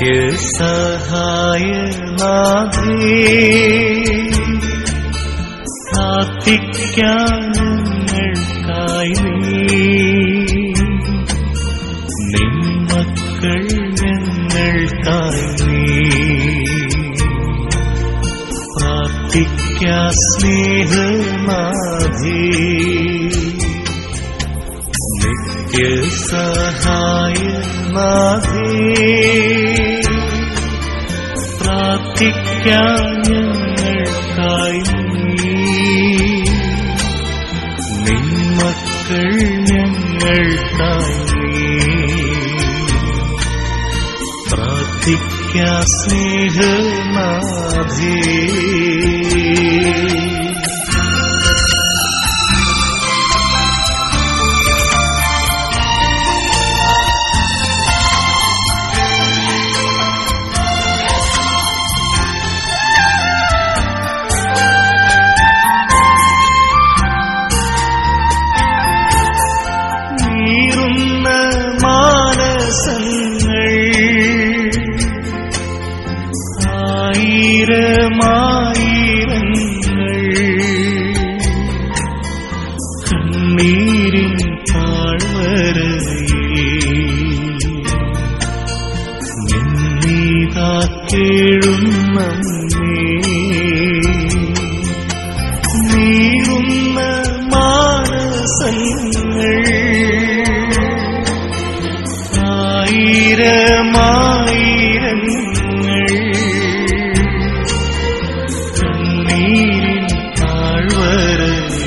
നിത്യസഹായനാഥേ പ്രാർത്ഥിക്കാനങ്ങൾക്കായി നീ നിന്മക്കൾ ഞങ്ങൾക്കായി നീ പ്രാർത്ഥിക്കാ സ്നേഹനാഥേ നിത്യസഹായനാഥേ പ്രാർത്ഥിക്കാൻ ഞങ്ങൾക്കായി നീ നിന്മക്കൾ ഞങ്ങൾക്കായി നീ പ്രാർത്ഥിക്കാ സ്നേഹനാഥേ നീറുന്ന മാനസങ്ങൾ ആയിരമായിരങ്ങൾ കണ്ണീരിൻ താഴ്വരയിൽ നിന്നീതാ കേഴുന്നേ നീറുന്ന മാനസങ്ങൾ ആയിരമായിരങ്ങൾ കണ്ണീരിൻ താഴ്വരയിൽ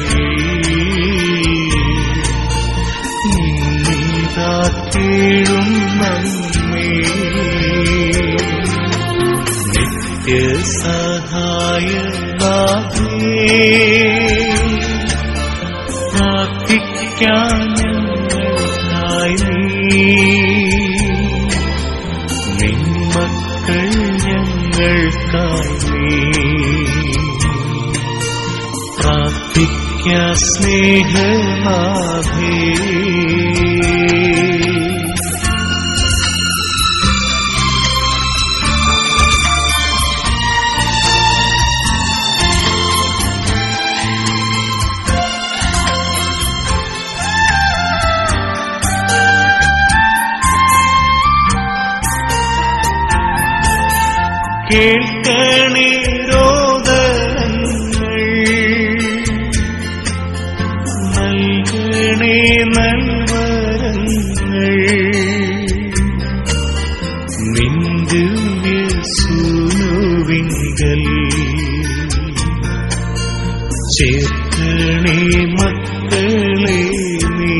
നിന്നീതാ കേഴുന്നേ നിത്യസഹായനാഥേ പ്രാർത്ഥിക്കാൻ ഞങ്ങൾക്കായി നീ നിന്മക്കൾ ഞങ്ങൾക്കായി നീ പ്രാർത്ഥിക്ക സ്നേഹനാഥേ കേൾക്കണേ രോദനങ്ങൾ നൽകണേ നൽവരങ്ങൾ നിന്ദിവ്യ സൂനുവിങ്കൽ ചേർക്കണേ മക്കളെ നീ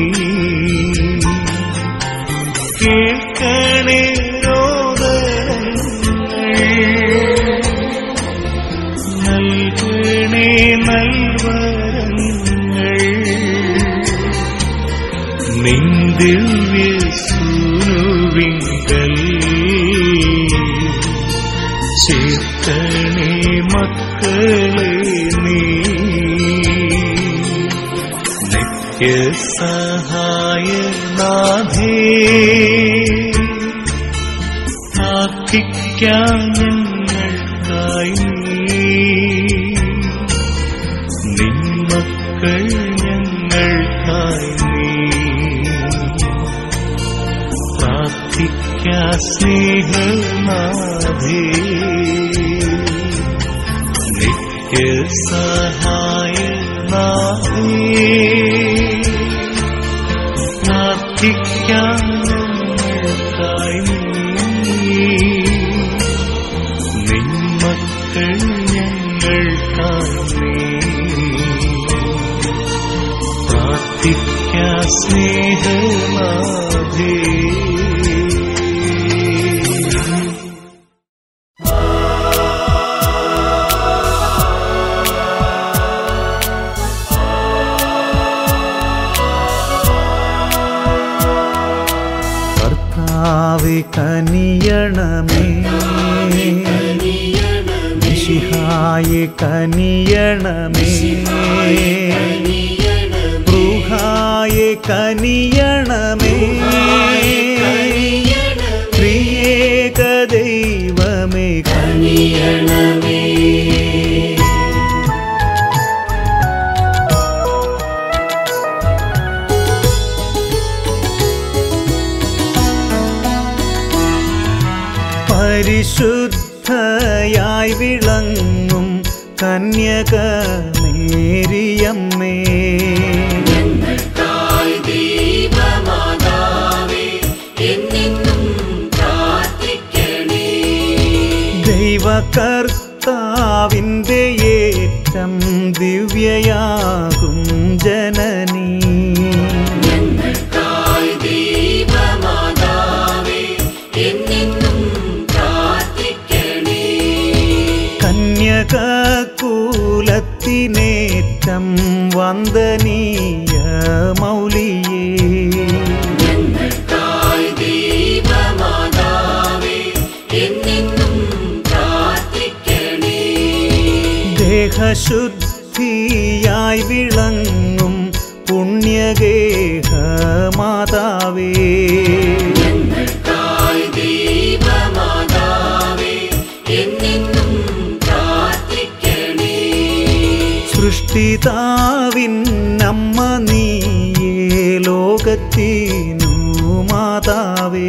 കേൾക്കണേ രോദനങ്ങൾ നൽകണേ നൽവരങ്ങൾ നിന്ദിവ്യ സൂനുവിങ്കൽ ചേർക്കണേ മക്കളെ നീ നിത്യസഹായനാഥേ പ്രാർത്ഥിക്കാൻ ഞങ്ങൾക്കായി നീ നിന്മക്കൾ ഞങ്ങൾക്കായി നീ പ്രാർത്ഥിക്കാ സ്നേഹനാഥേ നിത്യസഹായനാഥേ പ്രാർത്ഥിക്കാൻ ഞങ്ങൾക്കായി നീ നിന്മക്കൾ ഞങ്ങൾക്കായി നീ പ്രാർത്ഥിക്ക സ്നേഹനാഥേ കർത്താവെ കനിയണമേ മിശിഹായെ കനിയണമേ ൃഹായെ കനിയണമേ ത്രിയേക ദൈവമേ കനിയണമേ പരിശുദ്ധയായി വിളങ്ങും കന്യക മേരിയമ്മേ തായ് ദൈവമാതാവേ എന്നെന്നും പ്രാർത്ഥിക്കണേ ദൈവകർത്താവിൻ്റെ ഏറ്റം ദിവ്യയാകും ജനനീ തായ് ദൈവമാതാവേ എന്നെന്നും പ്രാർത്ഥിക്കണേ കന്യക കൂലത്തിനേറ്റം വന്ദനീയ മൗലിയേ തായ് ദൈവമാതാവേ എന്നെന്നും പ്രാർത്ഥിക്കണേ ദേഹശുദ്ധിയായി വിളങ്ങും പുണ്യഗേഹ മാതാവേ തായ് ദൈവമാതാവേ എന്നെന്നും പ്രാർത്ഥിക്കണേ സൃഷ്ടിതാവിൻ അമ്മ നീയേ ലോകത്തിനു മാതാവേ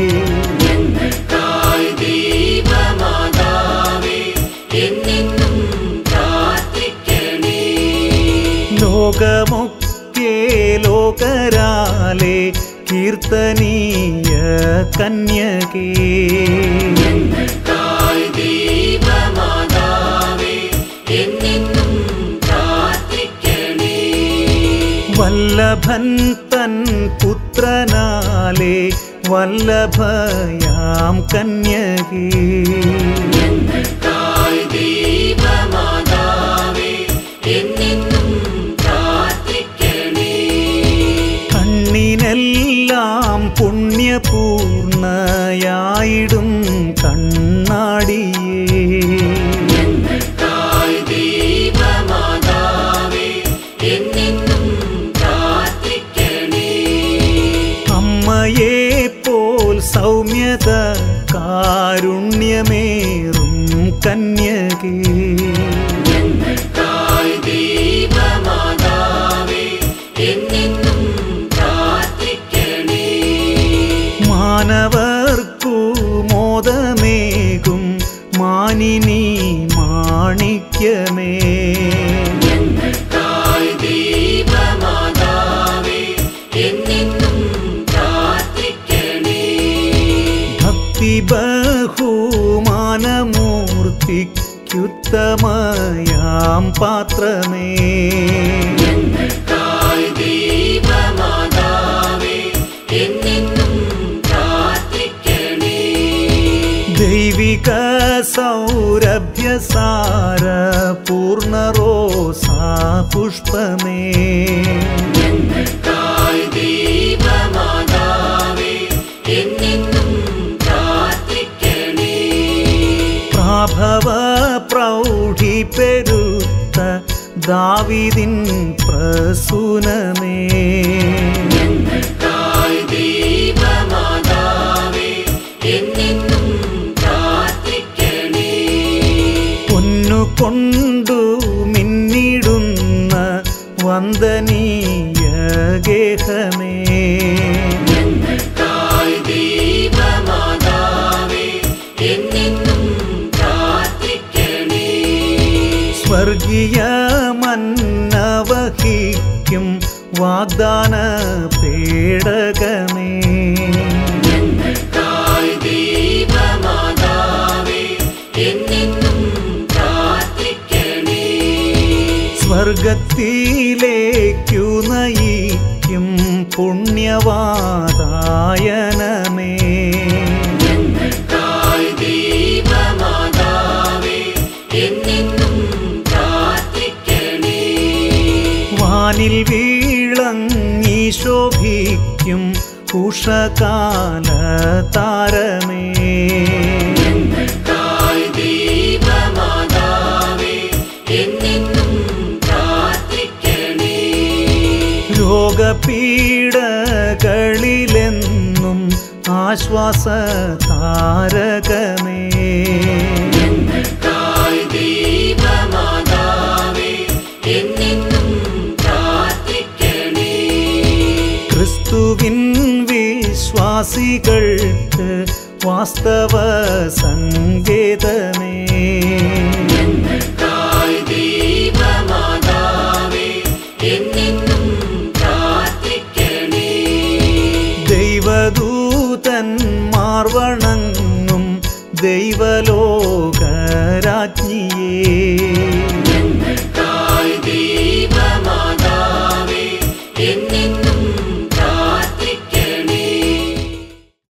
തായ് ദൈവമാതാവേ എന്നെന്നും പ്രാർത്ഥിക്കണേ ലോകമൊക്കെ ലോകരാലെ കീർത്തനീയ കന്യകേ തായ് ദൈവമാതാവേ എന്നെന്നും പ്രാർത്ഥിക്കണേ വല്ലഭൻ തൻ പുത്രനാലെ വല്ലഭയാം കന്യകേ തായ് ദൈവമാതാവേ എന്നെന്നും പ്രാർത്ഥിക്കണേ കണ്ണിനെല്ലാം പുണ്യപൂർണയായിടും കണ്ണാടിയേ തായ് ദൈവമാതാവേ എന്നെന്നും പ്രാർത്ഥിക്കണേ അമ്മയെ പോൽ സൗമ്യത കാരുണ്യമേറും കന്യകേ തായ് ദൈവമാതാവേ എന്നെന്നും പ്രാർത്ഥിക്കണേ മാനവർക്കു മോദമേകും മാനിനി മാണിക്യമേ തായ് ദൈവമാതാവേ എന്നെന്നും പ്രാർത്ഥിക്കണേ ഭക്തി ബഹുമാനമൂർത്തിക്കുത്തമയാം പാത്രമേ തായ് ദൈവമാതാവേ എന്നെന്നും പ്രാർത്ഥിക്കണേ ദൈവിക സൗരഭ്യസാര പൂർണ്ണറോസാ പുഷ്പമേ തായ് ദൈവമാതാവേ എന്നെന്നും പ്രാർത്ഥിക്കണേ പ്രാഭവ പ്രൗഢി പെരുത്ത ദാവിദിൻ പ്രസൂനമേ തായ് ദൈവമാതാവേ എന്നെന്നും പ്രാർത്ഥിക്കണേ പൊന്നു കൊണ്ടു മിന്നിടുന്ന വന്ദനീയ ഗേഹമേ തായ് ദൈവമാതാവേ എന്നെന്നും പ്രാർത്ഥിക്കണേ സ്വർഗീയ മന്നവഹിക്കും വാഗ്ദാന പേടകമേ തായ് ദൈവമാതാവേ എന്നെന്നും പ്രാർത്ഥിക്കണേ സ്വർഗത്തിലേക്കു നയിക്കും പുണ്യവാദായനമേ തായ് ദൈവമാതാവേ എന്നെന്നും പ്രാർത്ഥിക്കണേ വാനിൽ വീളങ്ങി ശോഭിക്കും ഉഷകാല താരമേ തായ് ദൈവമാതാവേ എന്നെന്നും പ്രാർത്ഥിക്കണേ രോഗപീഡകളിലെന്നും ആശ്വാസ താരകമേ ദൈവമാതാവേ എന്നെന്നും പ്രാർത്ഥിക്കണേ ക്രിസ്തുവിൻ വിശ്വാസികൾക്ക് വാസ്തവ സങ്കേതമേ ഞങ്ങൾക്കായി ദൈവമാതാവേ എന്നെന്നും പ്രാർത്ഥിക്കണേ ദൈവദൂതന്മാർ വണങ്ങും ദൈവലോ